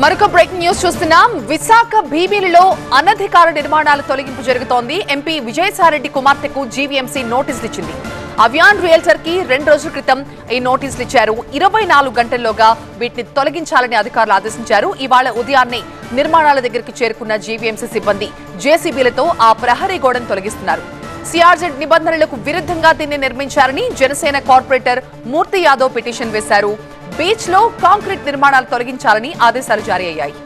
మరొక breaking news చూస్తున్నాం విశాఖ భీమిలిలో అనధికార నిర్మాణాల తొలగింపు జరుగుతోంది ఎంపీ విజయసాయిరెడ్డి కుమార్తెకు జీవీఎంసీ నోటీసులు ఇచ్చింది అవియాన్ రియల్టర్ కి రెండు రోజుల క్రితం ఈ నోటీసులు ఇచ్చారు ఇరవై నాలుగు గంటల్లోగా వీటిని తొలగించాలని అధికారులు ఆదేశించారు ఇవాళ ఉదయాన్నే నిర్మాణాల దగ్గరికి చేరుకున్న జీవీఎంసీ సిబ్బంది జేసీబీలతో ఆ ప్రహరీ గోడను తొలగిస్తున్నారు సిఆర్జెడ్ నిబంధనలకు విరుద్ధంగా దీన్ని నిర్మించారని జనసేన కార్పొరేటర్ మూర్తి యాదవ్ పిటిషన్ వేశారు బీచ్ లో కాంక్రీట్ నిర్మాణాలు తొలగించాలని ఆదేశాలు జారీ అయ్యాయి